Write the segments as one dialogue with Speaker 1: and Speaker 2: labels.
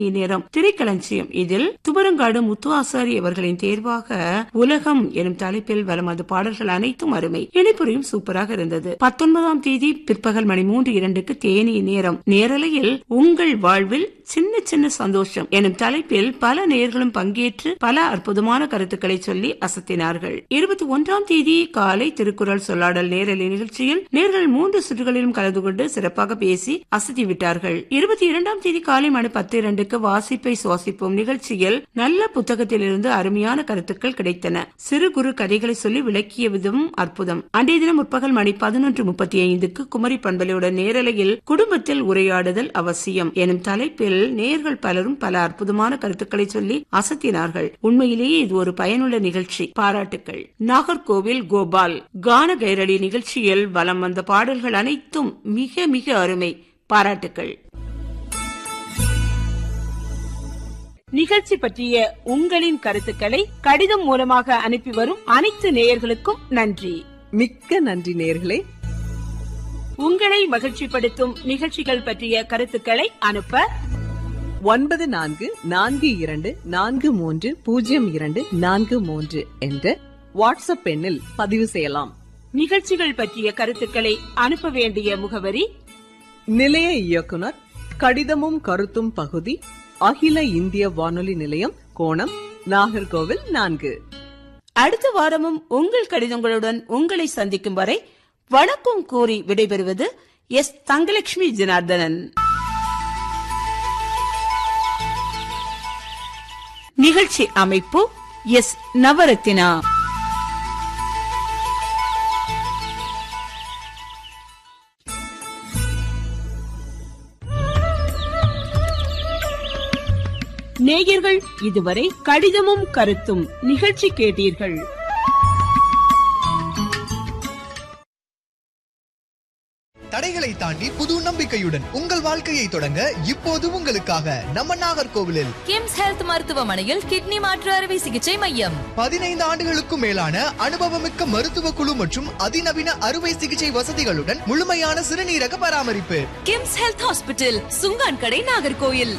Speaker 1: இந்நேரம் திரைக்களஞ்சியம் இதில் துபரங்காடு முத்துவாசாரி அவர்களின் தேர்வாக உலகம் எனும் தலைப்பில் வரும் அந்த பாடல்கள் அனைத்தும் அருமை இணைப்புரையும் சூப்பராக இருந்தது பத்தொன்பதாம் தேதி பிற்பகல் மணி மூன்று இரண்டுக்கு தேனி நேரம் நேரலையில் உங்கள் வாழ்வில் சின்ன சின்ன சந்தோஷம் எனும் தலைப்பில் பல நேர்களும் பங்கேற்று பல அற்புதமான கருத்துக்களை சொல்லி அசத்தினார்கள் இருபத்தி ஒன்றாம் தேதி காலை திருக்குறள் சொல்லாடல் நேரலை நிகழ்ச்சியில் நேர்கள் மூன்று சுற்றுகளிலும் கலந்து கொண்டு சிறப்பாக பேசி அசத்தி விட்டார்கள் இருபத்தி இரண்டாம் தேதி காலை மணி பத்து இரண்டுக்கு வாசிப்பை சுவாசிப்போம் நிகழ்ச்சியில் நல்ல புத்தகத்திலிருந்து அருமையான கருத்துக்கள் கிடைத்தன சிறு குறு கதைகளை சொல்லி விளக்கிய விதமும் அற்புதம் அன்றைய தினம் முற்பகல் மணி பதினொன்று முப்பத்தி ஐந்துக்கு குமரி பண்பலையுடன் நேரலையில் குடும்பத்தில் உரையாடுதல் அவசியம் எனும் தலைப்பில் நேர்கள் பலரும் பல அற்புதமான கருத்துக்களை சொல்லி அசத்தினார்கள் உண்மையிலேயே இது ஒரு பயனுள்ள நிகழ்ச்சி பாராட்டுக்கள் நாகர்கோவில் கோபால் கான கைரளி நிகழ்ச்சியில் வலம் வந்த பாடல்கள் அனைத்தும் மிக மிக அருமை பாராட்டுக்கள் நிகழ்ச்சி பற்றிய உங்களின் கருத்துக்களை கடிதம் மூலமாக அனுப்பி வரும் அனைத்து நேயர்களுக்கும் நன்றி
Speaker 2: மிக்க நன்றி நேர்களே
Speaker 1: உங்களை மகிழ்ச்சிப்படுத்தும் நிகழ்ச்சிகள் பற்றிய கருத்துக்களை அனுப்ப
Speaker 2: ஒன்பது நான்கு நான்கு இரண்டு நான்கு மூன்று பூஜ்ஜியம் இரண்டு நான்கு மூன்று என்ற வாட்ஸ்அப் எண்ணில் பதிவு செய்யலாம்
Speaker 1: நிகழ்ச்சிகள் பற்றிய கருத்துக்களை அனுப்ப வேண்டிய முகவரி
Speaker 2: நிலைய இயக்குனர் கடிதமும் கருத்தும் பகுதி அகில இந்திய வானொலி நிலையம் கோணம் நாகர்கோவில் நான்கு
Speaker 1: அடுத்த வாரமும் உங்கள் கடிதங்களுடன் உங்களை சந்திக்கும் வரை வணக்கம் கூறி விடைபெறுவது எஸ் தங்கலட்சுமி ஜனார்தனன் நிகழ்ச்சி அமைப்பு எஸ் நவரத்தினா நேயர்கள் இதுவரை கடிதமும் கருத்தும் நிகழ்ச்சி கேட்டீர்கள்
Speaker 3: தடைகளை தாண்டி புது நம்பிக்கையுடன் உங்கள் வாழ்க்கையை தொடங்க இப்போது உங்களுக்காக நம்ம நாகர்கோவிலில்
Speaker 4: கிம்ஸ் ஹெல்த் மருத்துவமனையில் கிட்னி மாற்று அறுவை சிகிச்சை மையம்
Speaker 3: பதினைந்து ஆண்டுகளுக்கும் மேலான அனுபவமிக்க மருத்துவ குழு மற்றும் அதிநவீன அறுவை சிகிச்சை வசதிகளுடன் முழுமையான சிறுநீரக பராமரிப்பு
Speaker 4: கிம்ஸ் ஹெல்த் ஹாஸ்பிட்டல் சுங்கான் கடை நாகர்கோயில்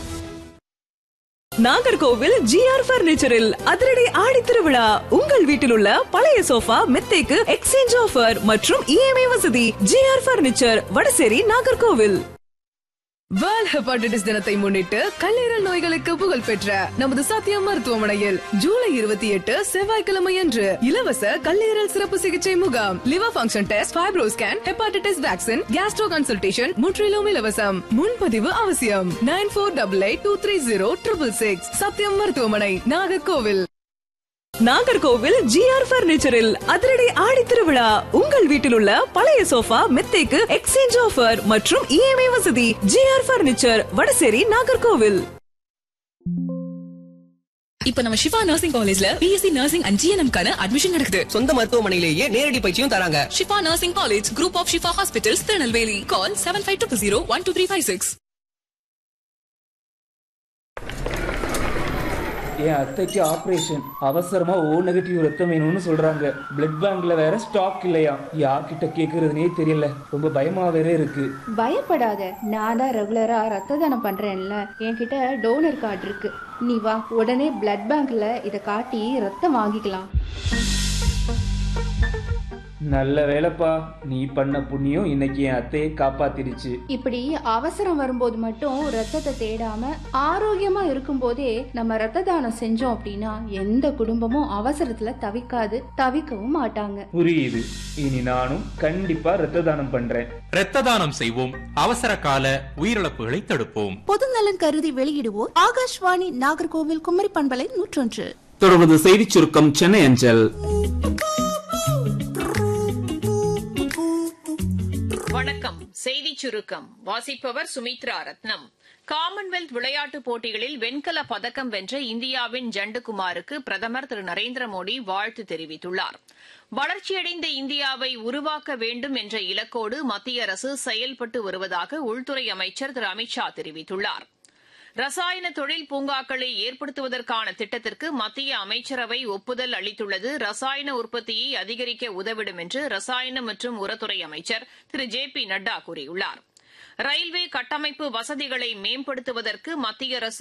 Speaker 2: நாகர்கோவில் ஜிஆர் பர்னிச்சரில் அதிரடி ஆடி திருவிழா உங்கள் வீட்டில் உள்ள பழைய சோஃபா மெத்தைக்கு எக்ஸ்சேஞ்ச் ஆஃபர் மற்றும் இஎம்ஐ வசதி GR furniture Vadasery Nagercoil
Speaker 5: world hepatitis தினத்தை முன்னிட்டு கல்லீரல் நோய்களுக்கு புகழ் பெற்ற நமது சத்தியம் மருத்துவமனையில் ஜூலை இருபத்தி எட்டு செவ்வாய்க்கிழமை அன்று இலவச கல்லீரல் சிறப்பு சிகிச்சை முகாம் liver function test fibro scan hepatitis vaccine gastro consultation முற்றிலும் இலவசம் முன்பதிவு அவசியம் nine four double eight two three zero triple six Sathyam மருத்துவமனை நாகர்கோவில்
Speaker 2: நாகர்கோவில் ஜிஆர் பர்னிச்சரில் அதிரடி ஆடி திருவிழா உங்கள் வீட்டில் உள்ள பழைய சோஃபா மெத்தைக்கு எக்ஸ்சேஞ்ச் ஆஃபர் மற்றும் இஎம்ஐ வசதி ஜிஆர் பர்னிச்சர் வடசேரி நாகர்கோவில்
Speaker 6: இப்ப நம்ம சிவா நர்சிங் காலேஜ்ல பிஎஸ்சி நர்சிங் அண்ட் ஜிஎன்எம் கான அட்மிஷன் நடக்குது
Speaker 7: சொந்த மருத்துவமனையிலேயே நேரடி பயிற்சியும் தராங்க
Speaker 6: Shifa nursing college group of Shifa hospitals Tirunelveli call seven five two zero one two three five six
Speaker 8: என் அத்தைக்கு ஆபரேஷன் அவசரமா ஓ நெகட்டிவ் ரத்தம் வேணும்னு சொல்றாங்க பிளட் பேங்க்ல வேற ஸ்டாக் இல்லையா யார்கிட்ட கேக்குறதுனே தெரியல ரொம்ப பயமா வேற இருக்கு
Speaker 9: பயப்படாத நான் தான் ரெகுலரா ரத்த தானம் பண்றேன்ல என்கிட்ட டோனர் கார்டு இருக்கு நீ வா உடனே பிளட் பேங்க்ல இத காட்டி ரத்தம் வாங்கிக்கலாம்
Speaker 8: நல்ல வேலைப்பா நீ பண்ண புண்ணியம் இன்னைக்கு என் அத்தையை காப்பாத்திடுச்சு
Speaker 9: இப்படி அவசரம் வரும்போது மட்டும் ரத்தத்தை தேடாம ஆரோக்கியமா இருக்கும்போதே நம்ம ரத்த தானம் செஞ்சோம் அப்படின்னா எந்த குடும்பமும் அவசரத்துல தவிக்காது தவிக்கவும் மாட்டாங்க
Speaker 8: புரியுது இனி நானும் கண்டிப்பா ரத்த தானம் பண்றேன்
Speaker 10: இரத்த தானம் செய்வோம் அவசர கால உயிரிழப்புகளை தடுப்போம்
Speaker 11: பொதுநலன் கருதி வெளியிடுவோர் ஆகாஷ்வாணி நாகர்கோவில் குமரி பண்பலை நூற்றொன்று
Speaker 12: தொடர்வது செய்திச் சுருக்கம் சென்னை அஞ்சல்
Speaker 13: வணக்கம் செய்தி சுருக்கம் வாசிப்பவர் சுமித்ரா ரத்னம் காமன்வெல்த் விளையாட்டுப் போட்டிகளில் வெண்கல பதக்கம் வென்ற இந்தியாவின் ஜண்டுகுமாருக்கு பிரதமர் திரு நரேந்திர மோடி வாழ்த்து தெரிவித்துள்ளார் வளர்ச்சியடைந்த இந்தியாவை உருவாக்க வேண்டும் என்ற இலக்கோடு மத்திய அரசு செயல்பட்டு வருவதாக உள்துறை அமைச்சர் திரு அமித் ஷா தெரிவித்துள்ளார் ரசாயன தொழில் பூங்காக்களை ஏற்படுத்துவதற்கான திட்டத்திற்கு மத்திய அமைச்சரவை ஒப்புதல் அளித்துள்ளது ரசாயன உற்பத்தியை அதிகரிக்க உதவிடும் என்று ரசாயன மற்றும் உரத்துறை அமைச்சர் திரு ஜே பி நட்டா கூறியுள்ளார் ரயில்வே கட்டமைப்பு வசதிகளை மேம்படுத்துவதற்கு மத்திய அரசு